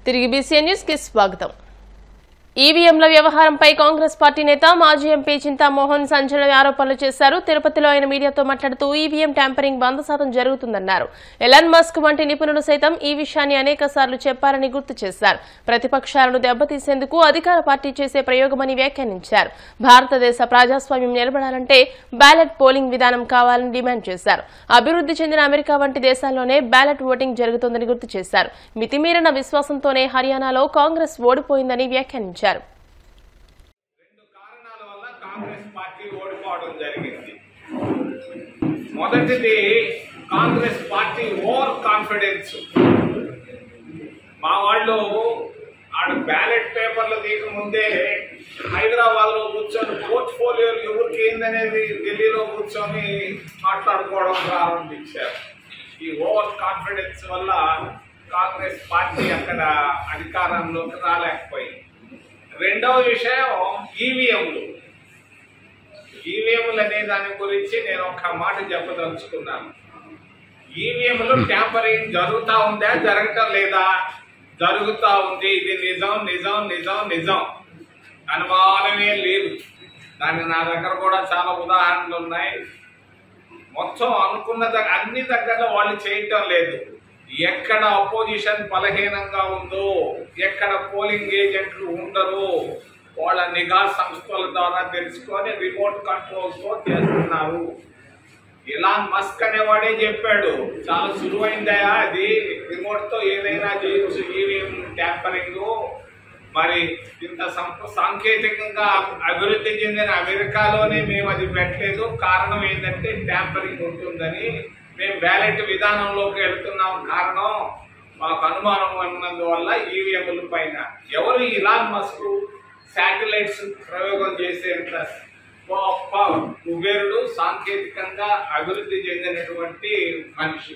తిరిగి BCN news కి స్వాగతం ఈవీఎంల వ్యవహారంపై కాంగ్రెస్ పార్టీ నేత మాజీ ఎంపీ చింతామోహన్ సంచలన ఆరోపణలు చేశారు తిరుపతిలో ఆయన మీడియాతో మాట్లాడుతూ ఈవీఎం ట్యాంపరింగ్ వంద శాతం జరుగుతుందన్నారు ఎలాన్ మస్క్ వంటి నిపుణులు సైతం ఈ విషయాన్ని అనేక సార్లు చెప్పారని గుర్తు చేశారు ప్రతిపక్షాలను దెబ్బతీసేందుకు అధికార పార్టీ చేసే ప్రయోగమని వ్యాఖ్యానించారు భారతదేశ ప్రజాస్వామ్యం నిలబడాలంటే బ్యాలెట్ పోలింగ్ విధానం కావాలని డిమాండ్ చేశారు అభివృద్ధి చెందిన అమెరికా వంటి దేశాల్లోనే బ్యాలెట్ ఓటింగ్ జరుగుతుందని గుర్తు చేశారు మితిమీరిన విశ్వాసంతోనే హర్యానాలో కాంగ్రెస్ ఓడిపోయిందని వ్యాఖ్యానించారు రెండు కారణాల వల్ల కాంగ్రెస్ పార్టీ ఓడిపోవడం జరిగింది మొదటిది కాంగ్రెస్ పార్టీ ఓవర్ కాన్ఫిడెన్స్ మా వాళ్ళు ఆడ బ్యాలెట్ పేపర్లు తీయకముందే హైదరాబాద్ లో కూర్చొని పోర్ట్ఫోలియోలు ఎవరికి ఏందనేది ఢిల్లీలో కూర్చొని మాట్లాడుకోవడం ప్రారంభించారు ఈ ఓవర్ కాన్ఫిడెన్స్ వల్ల కాంగ్రెస్ పార్టీ అక్కడ అధికారంలోకి రాలేకపోయింది రెండవ విషయం ఈవీఎంలు ఈవీఎంలు అనే దాని గురించి నేను ఒక్క మాట చెప్పదలుచుకున్నాను ఈవీఎంలు ట్యాంపరింగ్ జరుగుతూ ఉందా జరగటం లేదా జరుగుతూ ఉంది ఇది నిజం నిజం నిజం నిజం అనుమానమే లేదు దానికి నా దగ్గర కూడా చాలా ఉదాహరణలు ఉన్నాయి మొత్తం అనుకున్న దగ్గర అన్ని దగ్గరలో వాళ్ళు చేయటం లేదు ఎక్కడ అపోజిషన్ బలహీనంగా ఉందో ఎక్కడ పోలింగ్ ఏజెంట్లు ఉండరు వాళ్ళ నిఘా సంస్థల ద్వారా తెలుసుకొని రిమోట్ కంట్రోల్తో చేస్తున్నారు ఇలాన్ మస్క్ అనేవాడే చెప్పాడు చాలా సులువైందయా అది రిమోట్ తో ఏదైనా చేయొచ్చు ఈవీఎం ట్యాంపరింగ్ మరి ఇంత సంప సాంకేతికంగా అభివృద్ధి చెందిన అమెరికాలోనే మేము అది పెట్టలేదు కారణం ఏంటంటే ట్యాంపరింగ్ ఉంటుందని మేము బ్యాలెట్ విధానంలోకి వెళ్తున్నాం కారణం మాకు అనుమానం ఉన్నందువల్ల ఈవీఎంల పైన ఎవరు ఇలాన్ మస్క్ శాటిలైట్స్ ప్రయోగం చేసేంత గొప్ప కుబేరుడు సాంకేతికంగా అభివృద్ధి చెందినటువంటి మనిషి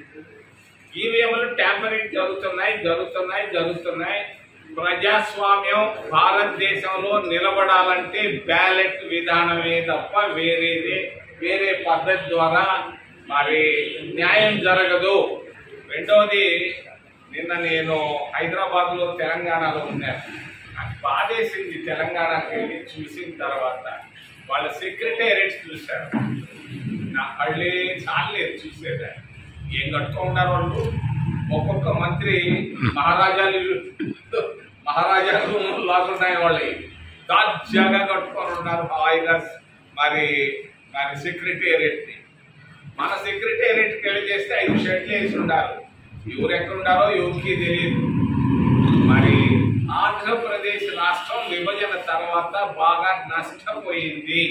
ఈవీఎంలు ట్యాంపరింగ్ జరుగుతున్నాయి జరుగుతున్నాయి జరుగుతున్నాయి ప్రజాస్వామ్యం భారతదేశంలో నిలబడాలంటే బ్యాలెట్ విధానమే తప్ప వేరేదే వేరే పద్ధతి ద్వారా మరి న్యాయం జరగదు రెండవది నిన్న నేను హైదరాబాద్ లో తెలంగాణలో ఉన్నాను నాకు బాధేసింది తెలంగాణకి వెళ్ళి చూసిన తర్వాత వాళ్ళ సెక్రటేరియట్స్ చూశారు నా కళ్ళే చాలేదు చూసేదాన్ని ఏం కట్టుకుంటారు వాళ్ళు ఒక్కొక్క మంత్రి మహారాజాలు మహారాజాలు లాగున్నాయి వాళ్ళవి దాజ్యాగా కట్టుకొని ఉన్నారు హాయిగా మరి మరి సెక్రటేరియట్ ని మన సెక్రటేరియట్కి వెళ్ళి చేస్తే ఐదు షెడ్లు వేసి ఉండాలి ఎవరు ఎక్కడ ఉండారో ఎవరికి తెలియదు మరి ఆంధ్రప్రదేశ్ రాష్ట్రం విభజన తర్వాత బాగా నష్టపోయింది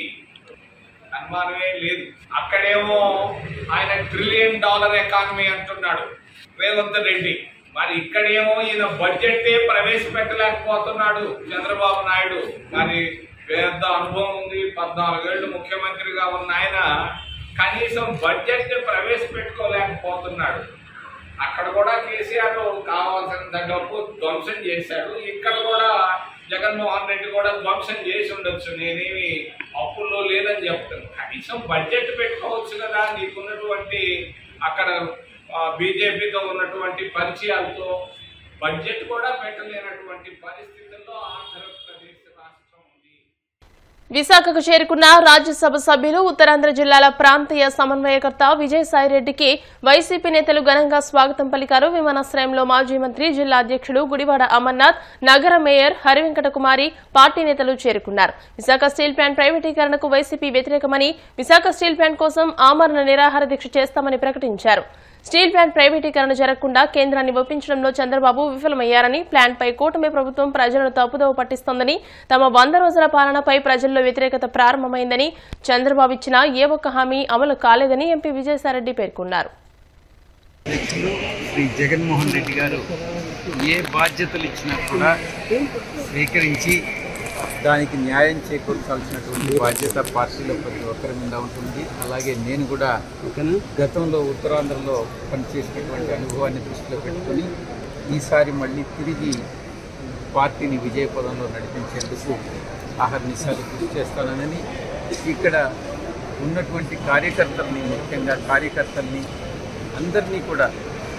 అనుమానమే లేదు అక్కడేమో ఆయన ట్రిలియన్ డాలర్ ఎకానమీ అంటున్నాడు రేవంత్ రెడ్డి మరి ఇక్కడేమో ఈయన బడ్జెటే ప్రవేశపెట్టలేకపోతున్నాడు చంద్రబాబు నాయుడు మరి పెద్ద అనుభవం ఉంది పద్నాలుగేళ్లు ముఖ్యమంత్రిగా ఉన్న ఆయన కనీసం బడ్జెట్ ప్రవేశపెట్టుకోలేకపోతున్నాడు అక్కడ కూడా కేసీఆర్ కావాల్సినంత డబ్బు ధ్వంసం చేశాడు ఇక్కడ కూడా జగన్మోహన్ రెడ్డి కూడా ధ్వంసం చేసి ఉండొచ్చు నేనేమి అప్పుల్లో లేదని చెప్తాను కనీసం బడ్జెట్ పెట్టుకోవచ్చు కదా నీకున్నటువంటి అక్కడ బీజేపీతో ఉన్నటువంటి పరిచయాలతో బడ్జెట్ కూడా పెట్టలేనటువంటి పరిస్థితుల్లో ఆంధ్రప్రదేశ్ రాష్ట్రం ఉంది విశాఖకు చేరుకున్న రాజ్యసభ సభ్యులు ఉత్తరాంధ్ర జిల్లాల ప్రాంతీయ సమన్వయకర్త విజయసాయిరెడ్డికి వైసీపీ నేతలు ఘనంగా స్వాగతం పలికారు విమానాశ్రయంలో మాజీ మంత్రి జిల్లా అధ్యక్షుడు గుడివాడ అమర్నాథ్ నగర మేయర్ హరివెంకట కుమారి పార్టీ నేతలు చేరుకున్నారు విశాఖ స్టీల్ ప్లాంట్ ప్రైవేటీకరణకు వైసీపీ వ్యతిరేకమని విశాఖ స్టీల్ ప్లాంట్ కోసం ఆమరణ నిరాహార దీక్ష చేస్తామని ప్రకటించారు స్టీల్ ప్లాంట్ ప్రైవేటీకరణ జరగకుండా కేంద్రాన్ని ఒప్పించడంలో చంద్రబాబు విఫలమయ్యారని ప్లాంట్పై కూటమి ప్రభుత్వం ప్రజలను తప్పుదోవ పట్టిస్తోందని తమ వంద రోజుల పాలనపై ప్రజల్లో వ్యతిరేకత ప్రారంభమైందని చంద్రబాబు ఇచ్చిన ఏ ఒక్క హామీ అమలు కాలేదని ఎంపీ విజయసాయిరెడ్డి పేర్కొన్నారు అధ్యక్షులు శ్రీ జగన్మోహన్ రెడ్డి గారు ఏ బాధ్యతలు ఇచ్చినా కూడా స్వీకరించి దానికి న్యాయం చేకూర్చాల్సినటువంటి బాధ్యత పార్టీలో ప్రతి ఒక్కరి మీద ఉంటుంది అలాగే నేను కూడా గతంలో ఉత్తరాంధ్రలో పనిచేసినటువంటి అనుభవాన్ని దృష్టిలో పెట్టుకొని ఈసారి మళ్ళీ తిరిగి పార్టీని విజయపదంలో నడిపించేందుకు ఆహర్నిశాలు కృషి చేస్తానని ఇక్కడ ఉన్నటువంటి కార్యకర్తల్ని ముఖ్యంగా కార్యకర్తల్ని అందరినీ కూడా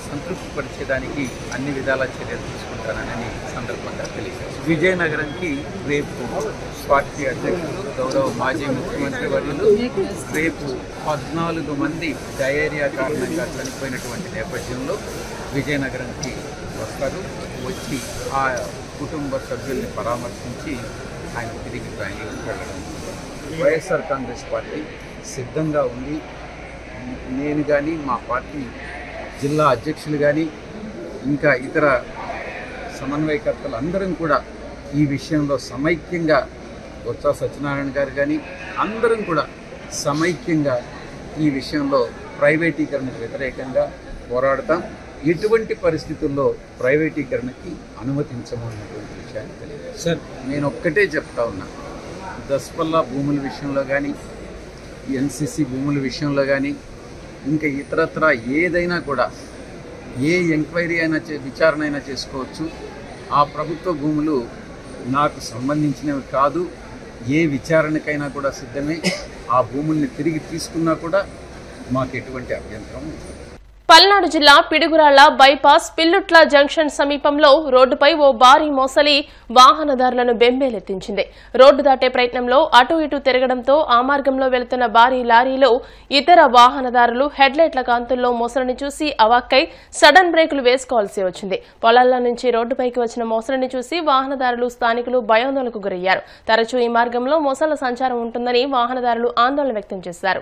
సంతృప్తి పరిచేదానికి అన్ని విధాల చర్యలు తీసుకుంటానని ఈ సందర్భంగా తెలియజేస్తాను విజయనగరంకి రేపు పార్టీ అధ్యక్షులు గౌరవ మాజీ ముఖ్యమంత్రి వర్యులు రేపు పద్నాలుగు మంది డయేరియా కారణంగా చనిపోయినటువంటి నేపథ్యంలో విజయనగరంకి వస్తారు వచ్చి ఆ కుటుంబ సభ్యుల్ని పరామర్శించి ఆయన తిరిగి బెంగళూరు వెళ్ళడం వైఎస్ఆర్ కాంగ్రెస్ పార్టీ సిద్ధంగా ఉంది నేను కానీ మా పార్టీ జిల్లా అధ్యక్షులు కానీ ఇంకా ఇతర సమన్వయకర్తలు అందరం కూడా ఈ విషయంలో సమైక్యంగా బొత్స సత్యనారాయణ గారు కానీ అందరం కూడా సమైక్యంగా ఈ విషయంలో ప్రైవేటీకరణకు వ్యతిరేకంగా పోరాడతాం ఎటువంటి పరిస్థితుల్లో ప్రైవేటీకరణకి అనుమతించము అన్నటువంటి విషయాన్ని తెలియజేస్తాను సార్ నేను ఒక్కటే చెప్తా ఉన్నా దస్పల్లా భూముల విషయంలో కానీ ఎన్సిసి భూముల విషయంలో కానీ ఇంకా ఇతరత్ర ఏదైనా కూడా ఏ ఎంక్వైరీ అయినా చే విచారణ అయినా చేసుకోవచ్చు ఆ ప్రభుత్వ భూములు నాకు సంబంధించినవి కాదు ఏ విచారణకైనా కూడా సిద్ధమే ఆ భూముల్ని తిరిగి తీసుకున్నా కూడా మాకు ఎటువంటి అభ్యంతరం లేదు పల్నాడు జిల్లా పిడుగురాళ్ల బైపాస్ పిల్లుట్ల జంక్షన్ సమీపంలో రోడ్డుపై ఓ భారీ మోసలి వాహనదారులను బెంబేలెత్తించింది రోడ్డు దాటే ప్రయత్నంలో అటు ఇటు తిరగడంతో ఆ మార్గంలో వెళుతున్న భారీ లారీలో ఇతర వాహనదారులు హెడ్లైట్ల కాంతుల్లో మోసలిని చూసి అవాక్కై సడన్ బ్రేకులు వేసుకోవాల్సి వచ్చింది పొలాల్లో నుంచి రోడ్డుపైకి వచ్చిన మోసలిని చూసి వాహనదారులు స్థానికులు భయాందోళనకు గురయ్యారు తరచూ ఈ మార్గంలో మోసల సంచారం ఉంటుందని వాహనదారులు ఆందోళన వ్యక్తం చేశారు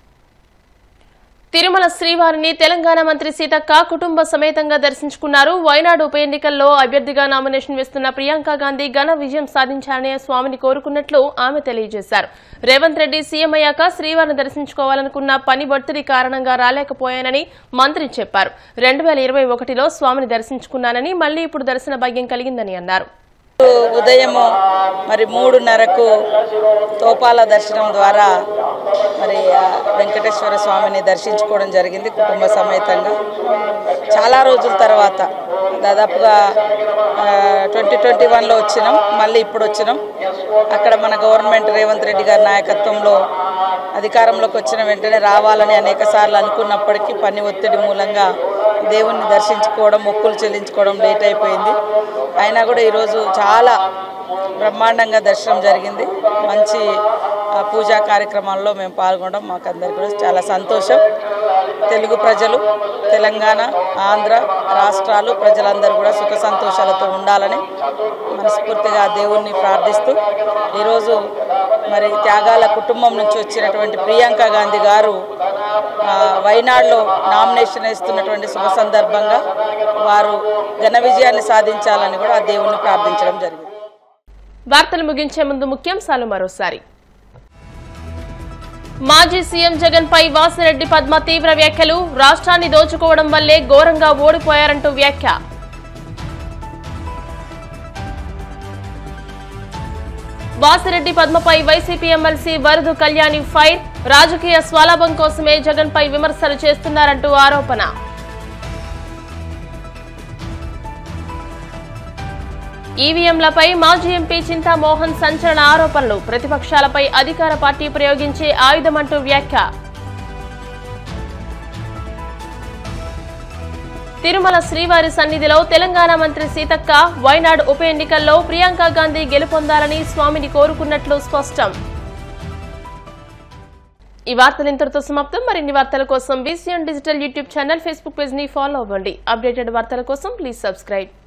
తిరుమల శ్రీవారిని తెలంగాణ మంత్రి సీతక్క కుటుంబ సమేతంగా దర్శించుకున్నారు వైనాడు ఉప ఎన్నికల్లో అభ్యర్థిగా నామినేషన్ వేస్తున్న ప్రియాంక గాంధీ ఘన విజయం సాధించాలని స్వామిని కోరుకున్నట్లు ఆమె తెలియజేశారు రేవంత్ రెడ్డి సీఎం అయ్యాక శ్రీవారిని దర్శించుకోవాలనుకున్న పని ఒత్తిడి కారణంగా రాలేకపోయానని మంత్రి చెప్పారు రెండు వేల ఇరవై ఒకటిలో స్వామిని దర్శించుకున్నానని మళ్లీ ఇప్పుడు దర్శన భాగ్యం కలిగిందని అన్నారు ఉదయము మరి మూడున్నరకు తోపాల దర్శనం ద్వారా మరి ఆ వెంకటేశ్వర స్వామిని దర్శించుకోవడం జరిగింది కుటుంబ సమేతంగా చాలా రోజుల తర్వాత దాదాపుగా ట్వంటీ ట్వంటీ వన్లో వచ్చినాం మళ్ళీ ఇప్పుడు వచ్చినాం అక్కడ మన గవర్నమెంట్ రేవంత్ రెడ్డి గారి నాయకత్వంలో అధికారంలోకి వచ్చిన వెంటనే రావాలని అనేక సార్లు అనుకున్నప్పటికీ పని ఒత్తిడి మూలంగా దేవుణ్ణి దర్శించుకోవడం మొక్కులు చెల్లించుకోవడం లేట్ అయిపోయింది అయినా కూడా ఈరోజు చాలా బ్రహ్మాండంగా దర్శనం జరిగింది మంచి ఆ, పూజా కార్యక్రమాల్లో మేము పాల్గొనడం మాకు అందరికీ కూడా చాలా సంతోషం తెలుగు ప్రజలు తెలంగాణ ఆంధ్ర రాష్ట్రాలు ప్రజలందరూ కూడా సుఖ సంతోషాలతో ఉండాలని మనస్ఫూర్తిగా ఆ దేవుణ్ణి ప్రార్థిస్తూ ఈరోజు మరి త్యాగాల కుటుంబం నుంచి వచ్చినటువంటి ప్రియాంక గాంధీ గారు ఆ, వైనాడులో నామినేషన్ వేస్తున్నటువంటి శుభ సందర్భంగా వారు ఘన విజయాన్ని సాధించాలని కూడా ఆ దేవుణ్ణి ప్రార్థించడం జరిగింది వార్తలు ముగించే ముందు ముఖ్యాంశాలు మరోసారి మాజీ సీఎం జగన్ పై వాసిరెడ్డి పద్మ తీవ్ర వ్యాఖ్యలు రాష్ట్రాన్ని దోచుకోవడం వల్లే ఘోరంగా ఓడిపోయారంటూ వ్యాఖ్య వాసిరెడ్డి పద్మపై వైసీపీ ఎమ్మెల్సీ వరదు కళ్యాణి ఫైర్ రాజకీయ స్వలాభం కోసమే జగన్ పై విమర్శలు చేస్తున్నారంటూ ఆరోపణ ఈవీఎంలపై మాజీ ఎంపీ చింతామోహన్ సంచలన ఆరోపణలు ప్రతిపక్షాలపై అధికార పార్టీ ప్రయోగించే ఆయుధమంటూ వ్యాఖ్య తిరుమల శ్రీవారి సన్నిధిలో తెలంగాణ మంత్రి సీతక్క వైనాడు ఉప ఎన్నికల్లో ప్రియాంక గాంధీ గెలుపొందాలని స్వామిని కోరుకున్నట్లు స్పష్టం ఈ వార్తలు ఇంతటితో సమాప్తం మరిన్ని వార్తల కోసం BCN digital YouTube channel Facebook page ని ఫాలో అవ్వండి అప్డేటెడ్ వార్తల కోసం ప్లీజ్ సబ్స్క్రైబ్